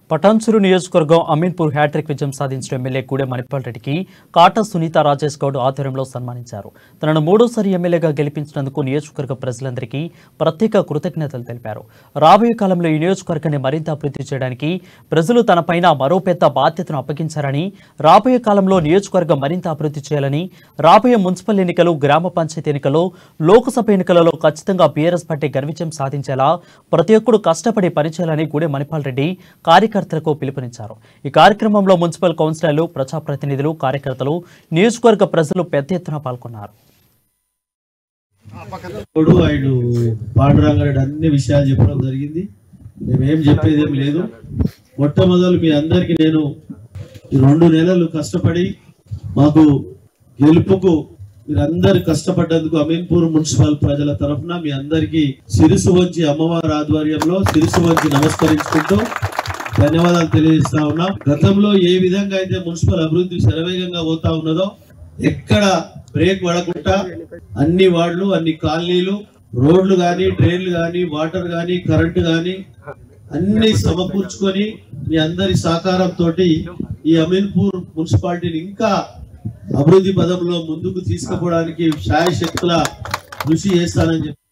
పటాన్చెరు నియోజకవర్గం అమీన్పూర్ హ్యాట్రిక్ విజయం సాధించిన ఎమ్మెల్యే కూడే మణిపాల్ రెడ్డికి కాటా సునీత రాజేష్ గౌడ్ ఆధ్వర్యంలో సన్మానించారు తనను మూడోసారి ఎమ్మెల్యేగా గెలిపించినందుకు నియోజకవర్గ ప్రజలందరికీ ప్రత్యేక కృతజ్ఞతలు తెలిపారు రాబోయే కాలంలో ఈ నియోజకవర్గాన్ని మరింత అభివృద్ధి చేయడానికి ప్రజలు తనపైన మరో పెద్ద బాధ్యతను అప్పగించారని రాబోయే కాలంలో నియోజకవర్గం మరింత అభివృద్ధి చేయాలని రాబోయే మున్సిపల్ ఎన్నికలు గ్రామ పంచాయతీ ఎన్నికల్లో లోక్సభ ఎన్నికలలో ఖచ్చితంగా బీఆర్ఎస్ పార్టీ ఘనవిజయం సాధించేలా ప్రతి ఒక్కరు కష్టపడి పనిచేయాలని గూడెం మణిపాల్ రెడ్డి కార్యకర్తలకు పిలుపునిచ్చారు ఈ కార్యక్రమంలో మున్సిపల్ కౌన్సిలర్లు ప్రజాప్రతినిధులు కార్యకర్తలు నియోజకవర్గ ప్రజలు పెద్ద ఎత్తున పాల్గొన్నారు ఇప్పుడు ఆయన పాండురంగారెడ్డి అన్ని విషయాలు చెప్పడం జరిగింది మేమేం చెప్పేది ఏం లేదు మొట్టమొదలు మీ అందరికి నేను ఈ రెండు నెలలు కష్టపడి మాకు గెలుపుకు మీరందరు కష్టపడ్డందుకు అమీన్పూర్ మున్సిపల్ ప్రజల తరఫున మీ అందరికి సిరుసు వంచి అమ్మవారి ఆధ్వర్యంలో సిరుసు వంచి నమస్కరించుకుంటూ ధన్యవాదాలు తెలియజేస్తా ఉన్నాం గతంలో ఏ విధంగా అయితే మున్సిపల్ అభివృద్ధి శరవేగంగా పోతా ఉన్నదో ఎక్కడ బ్రేక్ పడకుండా అన్ని వార్డులు అన్ని కాలనీలు రోడ్లు కానీ డ్రైన్లు కానీ వాటర్ కానీ కరెంటు కానీ అన్ని సమకూర్చుకొని మీ అందరి సహకారంతో ఈ అమీన్పూర్ మున్సిపాలిటీని ఇంకా అభివృద్ధి పదంలో ముందుకు తీసుకుపోవడానికి శాయశక్తుల కృషి చేస్తానని చెప్పి